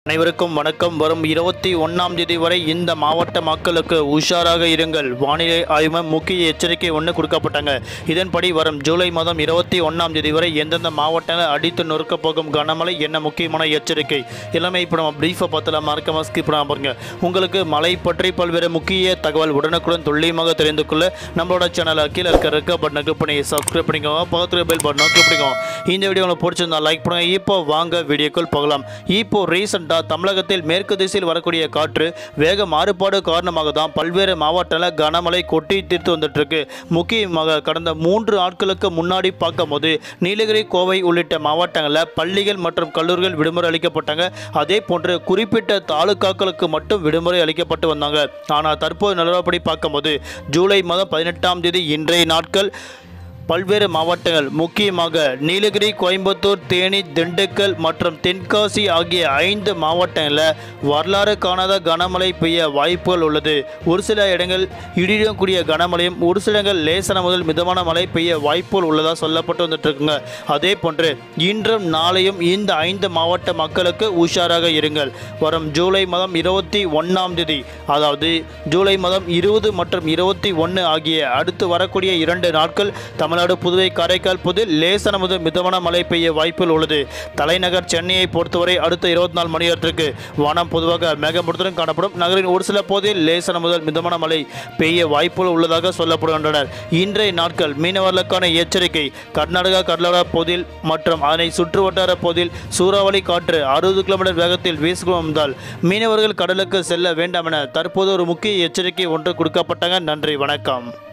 அனைவருக்கும் வணக்கம் வரும் இருபத்தி ஒன்றாம் தேதி வரை இந்த மாவட்ட மக்களுக்கு உஷாராக இருங்கள் வானிலை ஆய்வு மையம் முக்கிய எச்சரிக்கை ஒன்று கொடுக்கப்பட்டாங்க இதன்படி வரும் ஜூலை மாதம் இருபத்தி ஒன்றாம் தேதி வரை எந்தெந்த மாவட்டங்கள் அடித்து நொறுக்க போகும் கனமழை என்ன முக்கியமான எச்சரிக்கை எல்லாமே இப்போ நம்ம ப்ரீஃபை பார்த்தலாம் மறக்காம ஸ்கிப் பண்ணாம பாருங்க உங்களுக்கு மழை பற்றி பல்வேறு முக்கிய தகவல் உடனுக்குடன் துல்லியமாக தெரிந்து கொள்ள நம்மளோட சேனலை கீழே இருக்க ரெக்க பட்டனை கிளிக் பண்ணி சப்ஸ்கிரைப் பண்ணிக்கோங்க பக்கத்தில் பெல் பட்டனை கிளிக் பண்ணிக்கோங்க இந்த வீடியோ உங்களுக்கு பிடிச்சிருந்தா லைக் பண்ணுங்க இப்போ வாங்க வீடியோக்குள் போகலாம் இப்போ ரீசெண்டாக தமிழகத்தில் மேற்கு திசையில் வரக்கூடிய காற்று வேக மாறுபாடு காரணமாக தான் பல்வேறு மாவட்டங்களில் கனமழை கொட்டி தீர்த்து வந்துட்டு இருக்கு முக்கியமாக கடந்த மூன்று நாட்களுக்கு முன்னாடி பார்க்கும்போது நீலகிரி கோவை உள்ளிட்ட மாவட்டங்களில் பள்ளிகள் மற்றும் கல்லூரிகள் விடுமுறை அளிக்கப்பட்டாங்க அதே போன்று குறிப்பிட்ட தாலுகாக்களுக்கு மட்டும் விடுமுறை அளிக்கப்பட்டு வந்தாங்க ஆனால் தற்போது நிலவரப்படி பார்க்கும்போது ஜூலை மாதம் பதினெட்டாம் தேதி இன்றைய நாட்கள் பல்வேறு மாவட்டங்கள் முக்கியமாக நீலகிரி கோயம்புத்தூர் தேனி திண்டுக்கல் மற்றும் தென்காசி ஆகிய ஐந்து மாவட்டங்களில் வரலாறு காணாத கனமழை பெய்ய வாய்ப்புகள் உள்ளது ஒரு சில இடங்கள் இடியுடன் கூடிய கனமழையும் ஒரு சில இடங்கள் லேசன முதல் மிதமான மழை பெய்ய வாய்ப்புகள் உள்ளதாக சொல்லப்பட்டு வந்துட்டு இருக்குங்க அதே போன்று இன்றும் நாளையும் இந்த ஐந்து மாவட்ட மக்களுக்கு உஷாராக இருங்கள் வரும் ஜூலை மாதம் இருபத்தி ஒன்றாம் தேதி அதாவது ஜூலை மாதம் இருபது மற்றும் இருபத்தி ஒன்று ஆகிய அடுத்து வரக்கூடிய இரண்டு நாட்கள் தமிழ்நாடு புதுவை காரைக்கால் புது லேசன முதல் மிதமான மழை பெய்ய வாய்ப்புகள் உள்ளது தலைநகர் சென்னையை பொறுத்தவரை அடுத்த இருபத்தி நாலு மணி நேரத்திற்கு வானம் பொதுவாக மேகமூட்டத்துடன் காணப்படும் நகரின் ஒரு சில பகுதியில் லேசன முதல் மிதமான மழை பெய்ய வாய்ப்புகள் உள்ளதாக சொல்லப்படுகின்றனர் இன்றைய நாட்கள் மீனவர்களுக்கான எச்சரிக்கை கர்நாடகா கடலோர பகுதியில் மற்றும் அதனை சுற்று வட்டார பகுதியில் சூறாவளி காற்று அறுபது கிலோமீட்டர் வேகத்தில் வீசுவதால் மீனவர்கள் கடலுக்கு செல்ல வேண்டாம் என தற்போது ஒரு முக்கிய எச்சரிக்கை ஒன்று கொடுக்கப்பட்டாங்க நன்றி வணக்கம்